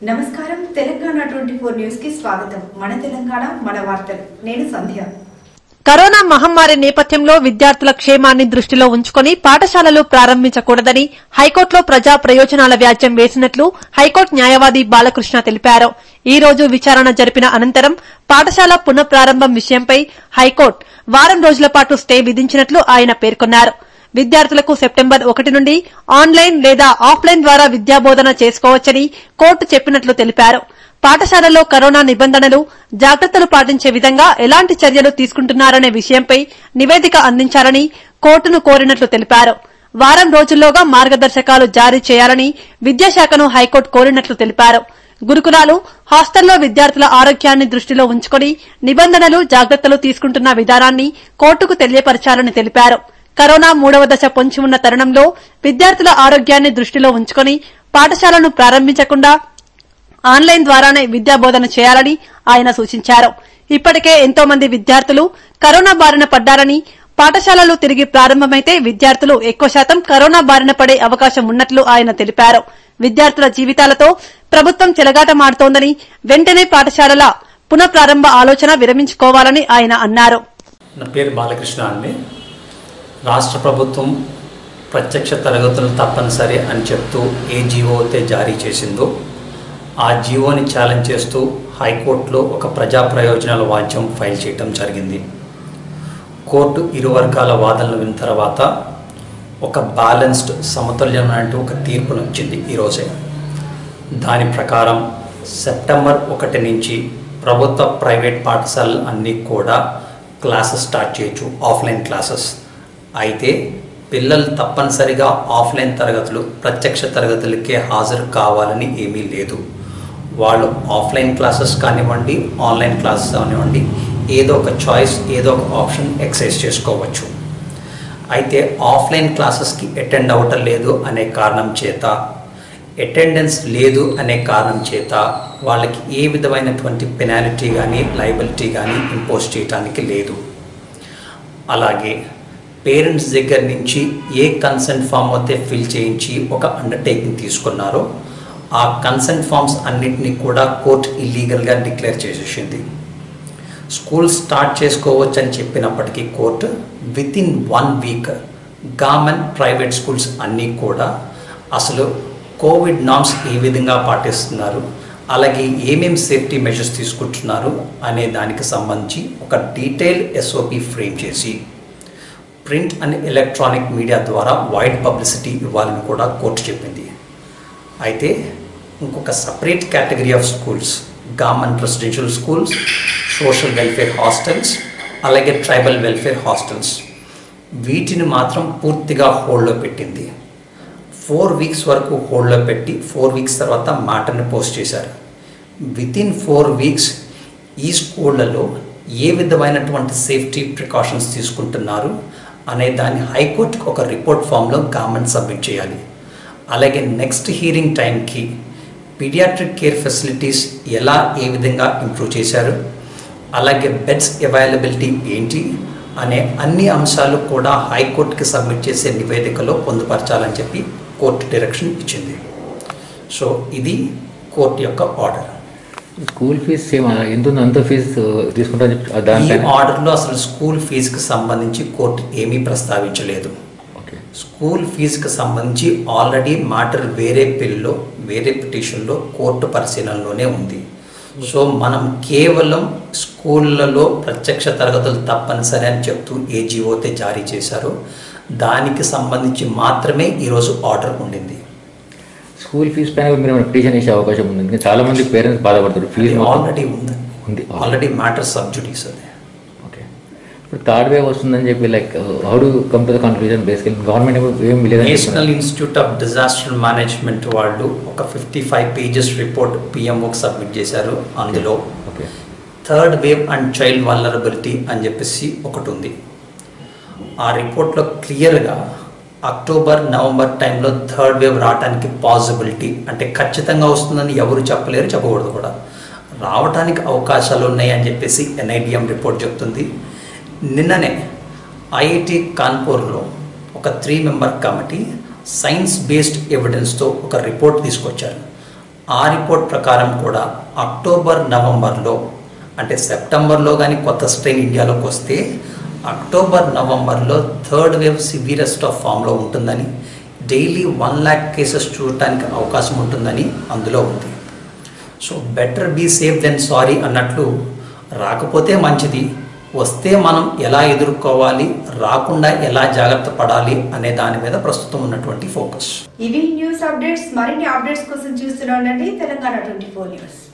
నమస్కారం Telangana twenty four news కి స్వాగతం మన తెలంగాణ మన వార్తలు నేను సంధ్య కరోనా మహమ్మారి నేపథ్యంలో విద్యార్థుల క్షేమాన్ని దృష్టిలో ఉంచుకుని పాఠశాలలు ప్రారంభించకూడదని హైకోర్టులో ప్రజా ప్రయోజనాల వ్యాజ్యం వేసినట్లు హైకోర్టు న్యాయవాది బాలకృష్ణ తెలిపారు ఈ రోజు విచారణ జరిపిన అనంతరం పాఠశాల పునఃప్రారంభం విషయంపై హైకోర్టు వారం రోజుల పాటు స్టే విధించినట్లు ఆయన పేర్కొన్నారు విద్యార్థులకు సెప్టెంబర్ ఒకటి నుండి ఆన్లైన్ లేదా ఆఫ్లైన్ ద్వారా విద్యాబోధన చేసుకోవచ్చని కోర్టు చెప్పినట్లు తెలిపారు పాఠశాలలో కరోనా నిబంధనలు జాగ్రత్తలు పాటించే విధంగా ఎలాంటి చర్యలు తీసుకుంటున్నారనే విషయంపై నివేదిక అందించాలని కోర్టును కోరినట్లు తెలిపారు వారం రోజుల్లోగా మార్గదర్శకాలు జారీ చేయాలని విద్యాశాఖను హైకోర్టు కోరినట్లు తెలిపారు గురుకులాలు హాస్టల్లో విద్యార్థుల ఆరోగ్యాన్ని దృష్టిలో ఉంచుకుని నిబంధనలు జాగ్రత్తలు తీసుకుంటున్న విధానాన్ని కోర్టుకు తెలియపరచాలని తెలిపారు కరోనా మూడవ దశ పొంచి ఉన్న తరుణంలో విద్యార్థుల ఆరోగ్యాన్ని దృష్టిలో ఉంచుకుని పాఠశాలను ప్రారంభించకుండా ఆన్లైన్ ద్వారానే విద్యాబోధన చేయాలని ఆయన సూచించారు ఇప్పటికే ఎంతో మంది విద్యార్థులు కరోనా బారిన పడ్డారని పాఠశాలలు తిరిగి ప్రారంభమైతే విద్యార్థులు ఎక్కువ శాతం కరోనా బారిన పడే అవకాశం ఉన్నట్లు ఆయన తెలిపారు విద్యార్థుల జీవితాలతో ప్రభుత్వం చెలగాటమాడుతోందని వెంటనే పాఠశాలల పునఃప్రారంభ ఆలోచన విరమించుకోవాలని ఆయన అన్నారు నా పేరు బాలకృష్ణ అండి రాష్ట్ర ప్రభుత్వం ప్రత్యక్ష తరగతులు తప్పనిసరి అని చెప్తూ ఏ జీవో అయితే జారీ చేసిందో ఆ జీవోని ఛాలెంజ్ చేస్తూ హైకోర్టులో ఒక ప్రజా ప్రయోజనాల వాద్యం ఫైల్ చేయటం జరిగింది కోర్టు ఇరు వర్గాల వాదనలు విన్న తర్వాత ఒక బ్యాలెన్స్డ్ సమతుల్యమైన ఒక తీర్పును ఇచ్చింది ఈరోజే దాని ప్రకారం సెప్టెంబర్ ఒకటి నుంచి ప్రభుత్వ ప్రైవేట్ పాఠశాలలు అన్నీ కూడా క్లాసెస్ స్టార్ట్ చేయొచ్చు ఆఫ్లైన్ క్లాసెస్ అయితే పిల్లలు తప్పనిసరిగా ఆఫ్లైన్ తరగతులు ప్రత్యక్ష తరగతులకే హాజరు కావాలని ఏమీ లేదు వాళ్ళు ఆఫ్లైన్ క్లాసెస్ కానివ్వండి ఆన్లైన్ క్లాసెస్ కానివ్వండి ఏదో ఒక చాయిస్ ఏదో ఒక ఆప్షన్ ఎక్సైజ్ చేసుకోవచ్చు అయితే ఆఫ్లైన్ క్లాసెస్కి అటెండ్ అవ్వటం లేదు అనే కారణం చేత అటెండెన్స్ లేదు అనే కారణం చేత వాళ్ళకి ఏ విధమైనటువంటి పెనాల్టీ కానీ లైబిలిటీ కానీ ఇంపోజ్ చేయడానికి లేదు అలాగే పేరెంట్స్ దగ్గర నుంచి ఏ కన్సెంట్ ఫామ్ అయితే ఫిల్ చేయించి ఒక అండర్టేకింగ్ తీసుకున్నారో ఆ కన్సెంట్ ఫామ్స్ అన్నిటినీ కూడా కోర్టు ఇల్లీగల్గా డిక్లేర్ చేసేసింది స్కూల్ స్టార్ట్ చేసుకోవచ్చు అని చెప్పినప్పటికీ court within one week government private schools అన్నీ కూడా అసలు కోవిడ్ నామ్స్ ఏ విధంగా పాటిస్తున్నారు అలాగే ఏమేమి సేఫ్టీ మెజర్స్ తీసుకుంటున్నారు అనే దానికి సంబంధించి ఒక డీటెయిల్ ఎస్ఓపి ఫ్రేమ్ చేసి ప్రింట్ అండ్ ఎలక్ట్రానిక్ మీడియా ద్వారా వైడ్ పబ్లిసిటీ ఇవ్వాలని కూడా కోర్టు చెప్పింది అయితే ఇంకొక separate category of schools government residential schools social welfare hostels అలాగే ట్రైబల్ వెల్ఫేర్ హాస్టల్స్ వీటిని మాత్రం పూర్తిగా హోల్డ్లో పెట్టింది ఫోర్ వీక్స్ వరకు హోల్డ్లో పెట్టి ఫోర్ వీక్స్ తర్వాత మాటని పోస్ట్ చేశారు విత్ ఇన్ ఫోర్ వీక్స్ ఈ స్కూళ్ళలో ఏ విధమైనటువంటి సేఫ్టీ ప్రికాషన్స్ తీసుకుంటున్నారు అనే దాన్ని హైకోర్టుకు ఒక రిపోర్ట్ ఫామ్లో గవర్నమెంట్ సబ్మిట్ చేయాలి అలాగే నెక్స్ట్ హీరింగ్ టైంకి పీడియాట్రిక్ కేర్ ఫెసిలిటీస్ ఎలా ఏ విధంగా ఇంప్రూవ్ చేశారు అలాగే బెడ్స్ అవైలబిలిటీ ఏంటి అనే అన్ని అంశాలు కూడా హైకోర్టుకి సబ్మిట్ చేసే నివేదికలో పొందుపరచాలని చెప్పి కోర్టు డైరెక్షన్ ఇచ్చింది సో ఇది కోర్టు యొక్క ఆర్డర్ స్కూల్ ఫీజ్ సేమ్ ఎంత ఉంది అంత ఫీజు తీసుకుంటా ఈ దానిపైన ఆర్డర్లో అసలు స్కూల్ ఫీజుకి సంబంధించి కోర్టు ఏమీ ప్రస్తావించలేదు ఓకే స్కూల్ ఫీజుకి సంబంధించి ఆల్రెడీ మ్యాటర్ వేరే బిల్లో వేరే పిటిషన్లో కోర్టు పరిశీలనలోనే ఉంది సో మనం కేవలం స్కూళ్ళలో ప్రత్యక్ష తరగతులు తప్పనిసరి అని చెప్తూ ఏ జీవోతే జారీ చేశారో దానికి సంబంధించి మాత్రమే ఈరోజు ఆర్డర్ ఉండింది స్కూల్ ఫీజు పైన మీరు ఏమైనా పిటిషన్ వేసే అవకాశం ఉంది ఎందుకంటే చాలా మంది పేరెంట్స్ బాధపడతారు ఫీజు మొత్తం- ఆల్రెడీ ఉంది ఉంది ఆల్రెడీ మ్యాటర్ సబ్జుడీస్ అది ఓకే ఇప్పుడు థర్డ్ వేవ్ వస్తుందని చెప్పి like how do come to the conclusion basically government ఏం లేదని నేషనల్ చెప్తున్నారు. ఇన్స్టిట్యూట్ ఆఫ్ డిజాస్టర్ మేనేజ్మెంట్ వాళ్ళు ఒక ఫిఫ్టీ ఫైవ్ పేజెస్ రిపోర్ట్ పిఎంఓకి సబ్మిట్ చేశారు అందులో okay third wave and child vulnerability అని చెప్పేసి ఒకటి ఉంది ఆ రిపోర్ట్లో క్లియర్గా అక్టోబర్ నవంబర్ టైంలో థర్డ్ వేవ్ రావడానికి పాసిబిలిటీ అంటే ఖచ్చితంగా వస్తుందని ఎవరు చెప్పలేరు చెప్పకూడదు కూడా రావడానికి అవకాశాలు ఉన్నాయి అని చెప్పేసి ఎన్ఐడిఎం రిపోర్ట్ చెప్తుంది నిన్ననే ఐఐటి కాన్పూర్లో ఒక three member committee science based ఎవిడెన్స్తో ఒక రిపోర్ట్ తీసుకొచ్చారు ఆ రిపోర్ట్ ప్రకారం కూడా అక్టోబర్ నవంబర్లో అంటే సెప్టెంబర్లో కానీ కొత్త స్ట్రెయిన్ ఇండియాలోకి వస్తే అక్టోబర్ నవంబర్లో థర్డ్ వేవ్ సివియరెస్ట్ ఆఫ్ ఫామ్లో ఉంటుందని డైలీ వన్ ల్యాక్ కేసెస్ చూడటానికి అవకాశం ఉంటుందని అందులో ఉంది so better be safe then sorry అన్నట్లు రాకపోతే మంచిది వస్తే మనం ఎలా ఎదుర్కోవాలి రాకుండా ఎలా జాగ్రత్త పడాలి అనే దాని మీద ప్రస్తుతం ఉన్నటువంటి ఫోకస్ ఇవి న్యూస్ అప్డేట్స్ మరిన్ని అప్డేట్స్ కోసం చూస్తూనే ఉండండి తెలంగాణ ట్వంటీ ఫోర్ న్యూస్